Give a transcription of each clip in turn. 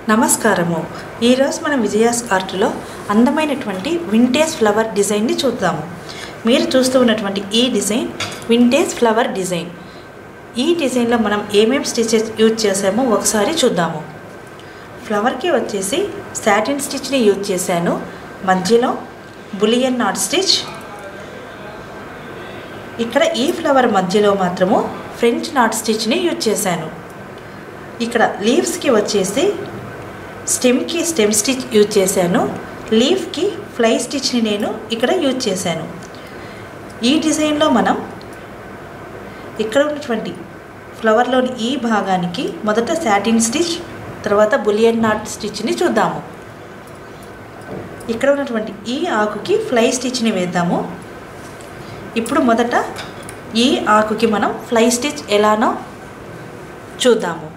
నమస్కారము ఈరోజు మనం విజయాస్ ఆర్ట్లో అందమైనటువంటి వింటేజ్ ఫ్లవర్ డిజైన్ని చూద్దాము మీరు చూస్తూ ఉన్నటువంటి ఈ డిజైన్ వింటేజ్ ఫ్లవర్ డిజైన్ ఈ డిజైన్లో మనం ఏమేమి స్టిచెస్ యూజ్ చేసామో ఒకసారి చూద్దాము ఫ్లవర్కి వచ్చేసి సాటిన్ స్టిచ్ని యూజ్ చేశాను మధ్యలో బులియన్ నాట్ స్టిచ్ ఇక్కడ ఈ ఫ్లవర్ మధ్యలో మాత్రము ఫ్రెంచ్ నాట్ స్టిచ్ని యూజ్ చేశాను ఇక్కడ లీవ్స్కి వచ్చేసి స్టెమ్కి స్టెమ్ స్టిచ్ యూజ్ చేశాను లీఫ్కి ఫ్లై స్టిచ్ని నేను ఇక్కడ యూజ్ చేశాను ఈ డిజైన్లో మనం ఇక్కడ ఉన్నటువంటి ఫ్లవర్లోని ఈ భాగానికి మొదట సాటిన్ స్టిచ్ తర్వాత బులియన్ నాట్ స్టిచ్ని చూద్దాము ఇక్కడ ఉన్నటువంటి ఈ ఆకుకి ఫ్లై స్టిచ్ని వేద్దాము ఇప్పుడు మొదట ఈ ఆకుకి మనం ఫ్లై స్టిచ్ ఎలానో చూద్దాము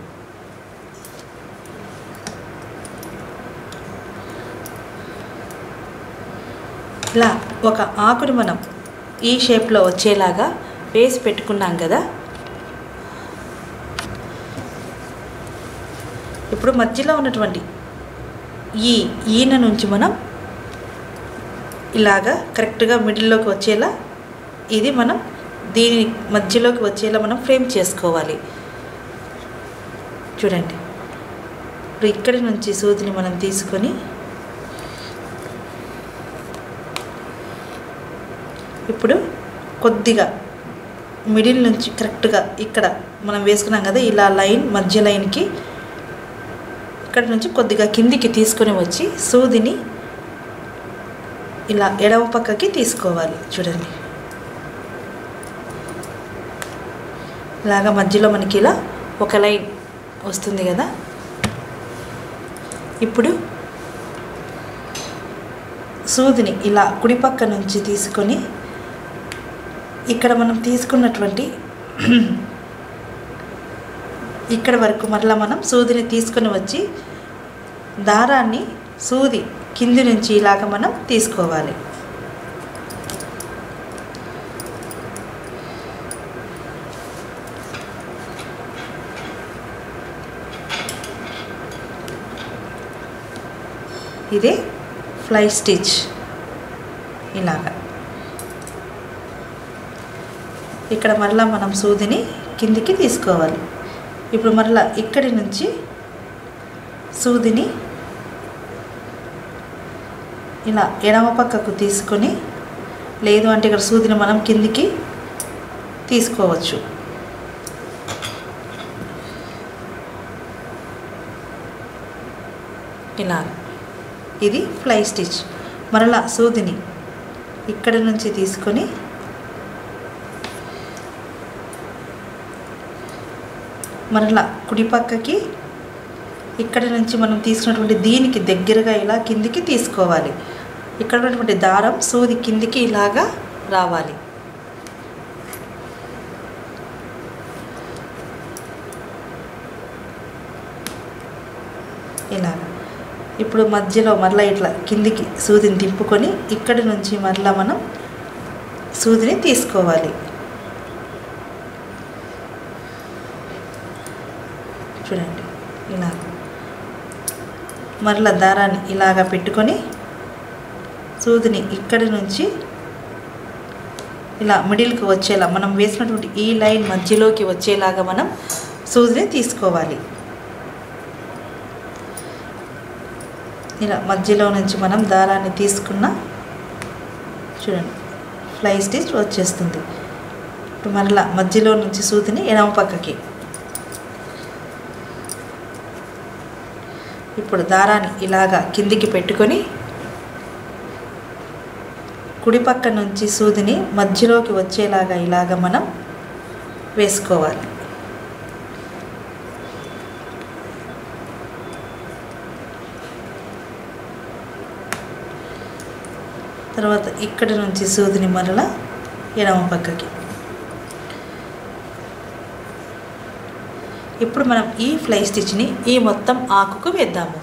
ఇలా ఒక ఆకుని మనం ఈ షేప్లో వచ్చేలాగా వేసి పెట్టుకున్నాం కదా ఇప్పుడు మధ్యలో ఉన్నటువంటి ఈ ఈన నుంచి మనం ఇలాగా కరెక్ట్గా మిడిల్లోకి వచ్చేలా ఇది మనం దీని మధ్యలోకి వచ్చేలా మనం ఫ్రేమ్ చేసుకోవాలి చూడండి ఇప్పుడు ఇక్కడి నుంచి సూదిని మనం తీసుకొని ఇప్పుడు కొద్దిగా మిడిల్ నుంచి కరెక్ట్గా ఇక్కడ మనం వేసుకున్నాం కదా ఇలా లైన్ మధ్య లైన్కి ఇక్కడ నుంచి కొద్దిగా కిందికి తీసుకొని వచ్చి సూదిని ఇలా ఎడమ పక్కకి తీసుకోవాలి చూడండి ఇలాగా మధ్యలో మనకి ఇలా ఒక లైన్ వస్తుంది కదా ఇప్పుడు సూదిని ఇలా కుడి పక్క నుంచి తీసుకొని ఇక్కడ మనం తీసుకున్నటువంటి ఇక్కడ వరకు మరలా మనం సూదిని తీసుకొని వచ్చి దారాన్ని సూది కింది నుంచి ఇలాగ మనం తీసుకోవాలి ఇదే ఫ్లై స్టిచ్ ఇలాగా ఇక్కడ మరలా మనం సూదిని కిందికి తీసుకోవాలి ఇప్పుడు మరలా ఇక్కడి నుంచి సూదిని ఇలా ఎడమ పక్కకు తీసుకొని లేదు అంటే ఇక్కడ సూదిని మనం కిందికి తీసుకోవచ్చు ఇలా ఇది ఫ్లై స్టిచ్ మరలా సూదిని ఇక్కడి నుంచి తీసుకొని మరలా కుడి పక్కకి ఇక్కడ నుంచి మనం తీసుకున్నటువంటి దీనికి దగ్గరగా ఇలా కిందికి తీసుకోవాలి ఇక్కడ ఉన్నటువంటి దారం సూది కిందికి ఇలాగా రావాలి ఇలాగా ఇప్పుడు మధ్యలో మరలా ఇట్లా కిందికి సూదిని తిప్పుకొని ఇక్కడి నుంచి మరలా మనం సూదిని తీసుకోవాలి చూడండి ఇలా మరలా దారాన్ని ఇలాగా పెట్టుకొని సూదిని ఇక్కడి నుంచి ఇలా మిడిల్కి వచ్చేలా మనం వేసినటువంటి ఈ లైన్ మధ్యలోకి వచ్చేలాగా మనం సూదిని తీసుకోవాలి ఇలా మధ్యలో నుంచి మనం దారాన్ని తీసుకున్న చూడండి ఫ్లై స్టిచ్ వచ్చేస్తుంది ఇప్పుడు మరలా మధ్యలో నుంచి సూదిని ఎడమ పక్కకి ఇప్పుడు దారాన్ని ఇలాగా కిందికి పెట్టుకొని కుడి పక్క నుంచి సూదిని మధ్యలోకి వచ్చేలాగా ఇలాగ మనం వేసుకోవాలి తర్వాత ఇక్కడి నుంచి సూదిని మరలా ఎడమ పక్కకి ఇప్పుడు మనం ఈ ఫ్లై స్టిచ్ని ఈ మొత్తం ఆకుకు వేద్దాము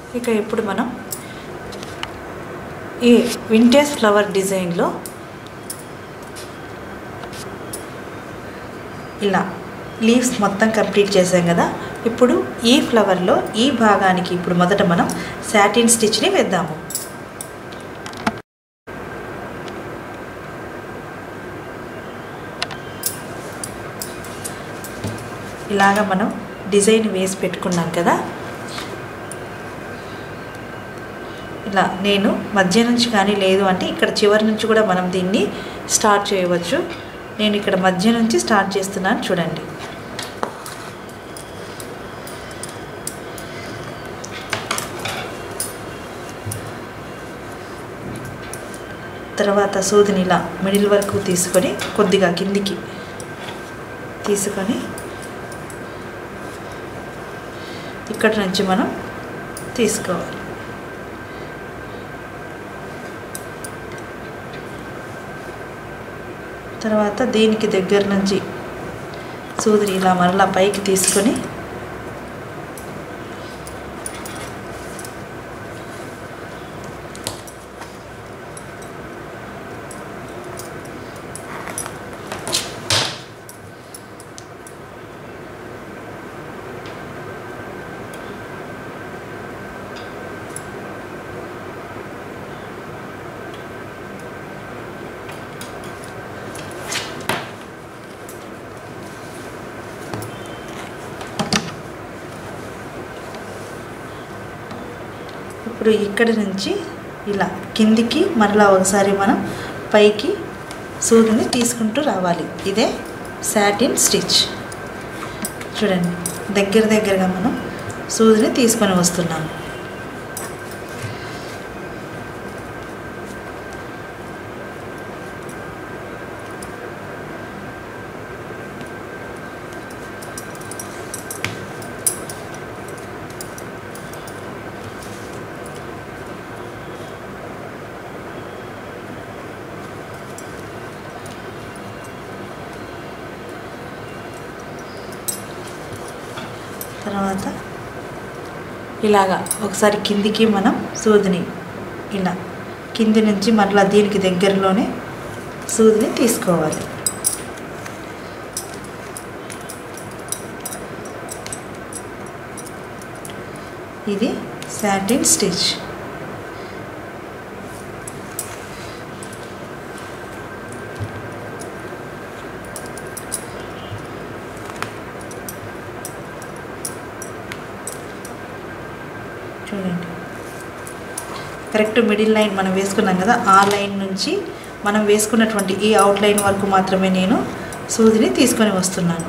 ఇక ఇప్పుడు మనం ఈ వింటేజ్ ఫ్లవర్ డిజైన్లో ఇలా లీవ్స్ మొత్తం కంప్లీట్ చేసాం కదా ఇప్పుడు ఈ ఫ్లవర్లో ఈ భాగానికి ఇప్పుడు మొదట మనం సాటిన్ స్టిచ్ని వేద్దాము ఇలాగ మనం డిజైన్ వేసి పెట్టుకున్నాం కదా ఇలా నేను మధ్య నుంచి కానీ లేదు అంటే ఇక్కడ చివరి నుంచి కూడా మనం దీన్ని స్టార్ట్ చేయవచ్చు నేను ఇక్కడ మధ్య నుంచి స్టార్ట్ చేస్తున్నాను చూడండి తర్వాత సూదిని ఇలా మిడిల్ వరకు తీసుకొని కొద్దిగా కిందికి తీసుకొని ఇక్కడ నుంచి మనం తీసుకోవాలి తర్వాత దీనికి దగ్గర నుంచి సూదిని ఇలా మరలా పైకి తీసుకొని ఇప్పుడు ఇక్కడి నుంచి ఇలా కిందికి మరలా ఒకసారి మనం పైకి సూదిని తీసుకుంటూ రావాలి ఇదే సాటిన్ స్టిచ్ చూడండి దగ్గర దగ్గరగా మనం సూదిని తీసుకొని వస్తున్నాము తర్వాత ఇలాగా ఒకసారి కిందికి మనం సూదిని ఇలా కింది నుంచి మరలా దీనికి దగ్గరలోనే సూదిని తీసుకోవాలి ఇది సాటిన్ స్టిచ్ చూడండి కరెక్ట్ మిడిల్ లైన్ మనం వేసుకున్నాం కదా ఆ లైన్ నుంచి మనం వేసుకున్నటువంటి ఈ అవుట్ లైన్ వరకు మాత్రమే నేను సూదిని తీసుకొని వస్తున్నాను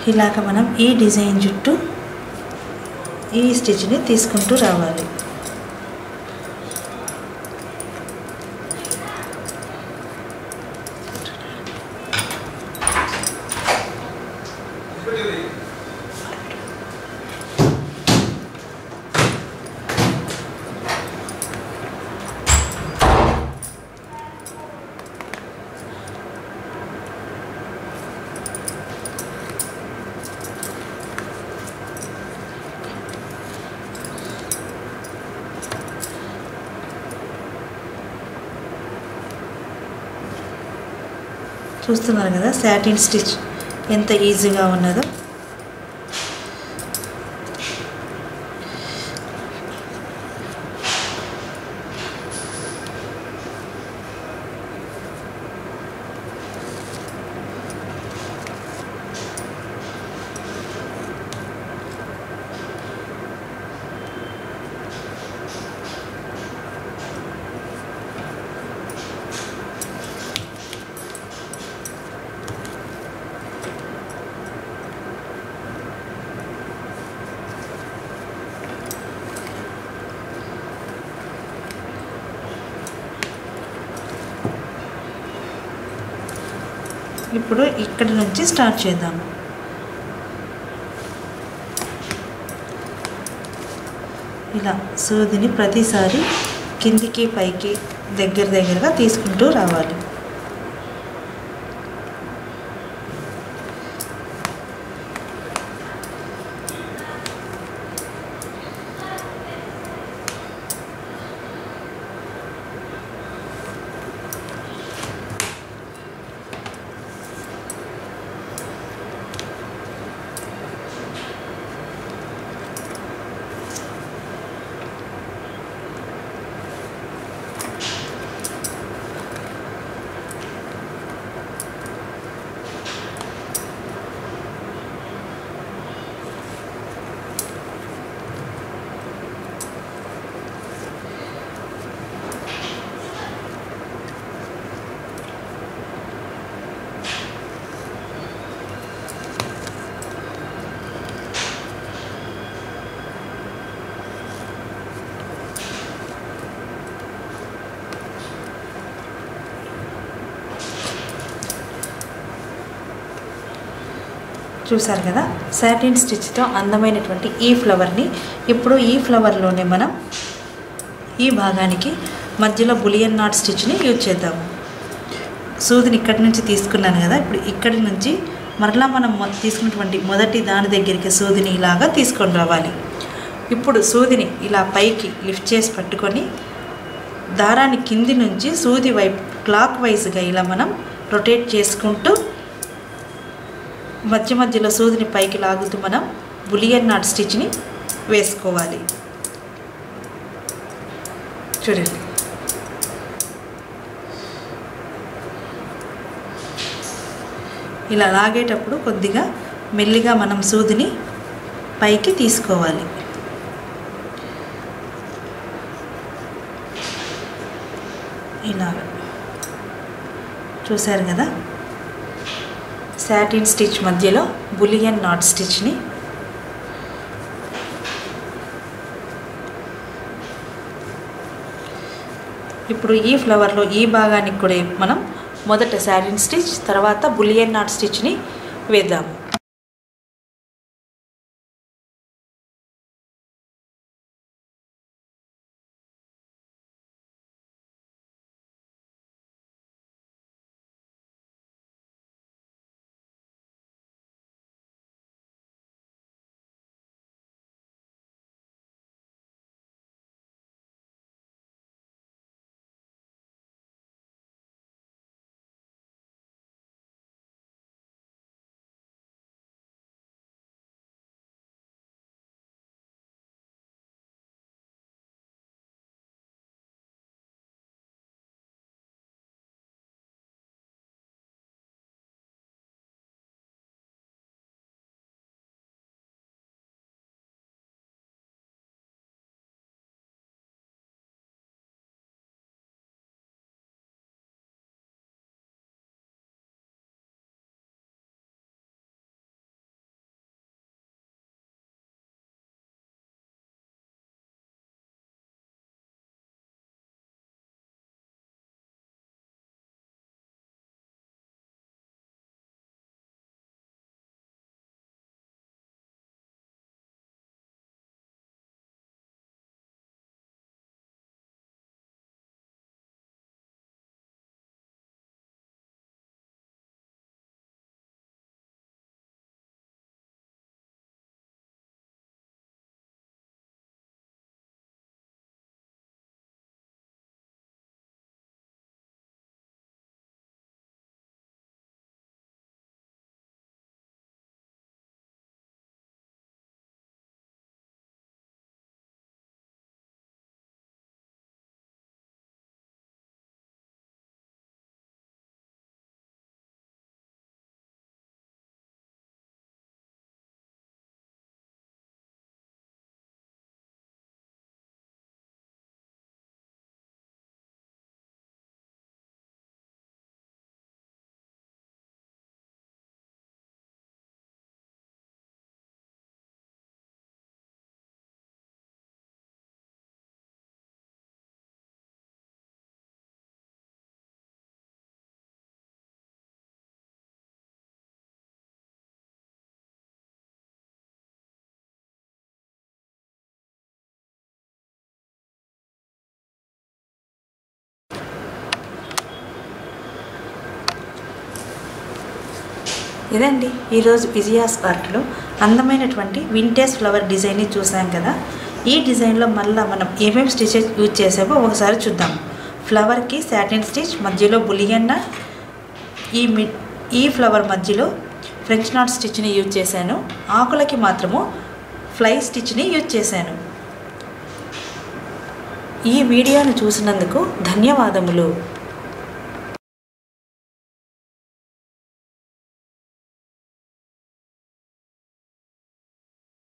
ఇలాగ మనం ఈ డిజైన్ చుట్టూ ఈ స్టిచ్ని తీసుకుంటూ రావాలి చూస్తున్నారు కదా సాటిన్ స్టిచ్ ఎంత ఈజీగా ఉన్నదో ఇప్పుడు ఇక్కడ నుంచి స్టార్ట్ చేద్దాం ఇలా సూదిని ప్రతిసారి కిందికి పైకి దగ్గర దగ్గరగా తీసుకుంటూ రావాలి చూసారు కదా సాటిన్ స్టిచ్తో అందమైనటువంటి ఈ ఫ్లవర్ని ఇప్పుడు ఈ ఫ్లవర్లోనే మనం ఈ భాగానికి మధ్యలో బులియన్ నాట్ స్టిచ్ని యూజ్ చేద్దాము సూదిని ఇక్కడి నుంచి తీసుకున్నాను కదా ఇప్పుడు ఇక్కడి నుంచి మరలా మనం మొ- తీసుకున్నటువంటి మొదటి దాని దగ్గరికి సూదిని ఇలాగా తీసుకొని రావాలి ఇప్పుడు సూదిని ఇలా పైకి లిఫ్ట్ చేసి పట్టుకొని దారాన్ని కింది నుంచి సూది వైపు క్లాక్ వైజ్గా ఇలా మనం రొటేట్ చేసుకుంటూ మధ్య మధ్యలో సూదిని పైకి లాగుతూ మనం బులియన్ నాట్ స్టిచ్ని వేసుకోవాలి చూడండి ఇలా లాగేటప్పుడు కొద్దిగా మెల్లిగా మనం సూదిని పైకి తీసుకోవాలి ఇలాగ చూశారు కదా సాటిన్ స్టిచ్ మధ్యలో బులియన్ నాట్ స్టిచ్ని ఇప్పుడు ఈ ఫ్లవర్లో ఈ భాగానికి కూడా మనం మొదట సాటిన్ స్టిచ్ తర్వాత బులియన్ నాట్ స్టిచ్ని వేద్దాము ఇదండి ఈరోజు విజయాస్ ఆర్ట్లో అందమైనటువంటి వింటేజ్ ఫ్లవర్ డిజైన్ని చూసాం కదా ఈ డిజైన్లో మళ్ళీ మనం ఏమేమి స్టిచెస్ యూజ్ చేసామో ఒకసారి చూద్దాం ఫ్లవర్కి సాటిన్ స్టిచ్ మధ్యలో బులియన్న ఈ మి ఈ ఫ్లవర్ మధ్యలో ఫ్రెంచ్ నాట్ స్టిచ్ని యూజ్ చేశాను ఆకులకి మాత్రము ఫ్లై స్టిచ్ని యూజ్ చేశాను ఈ వీడియోను చూసినందుకు ధన్యవాదములు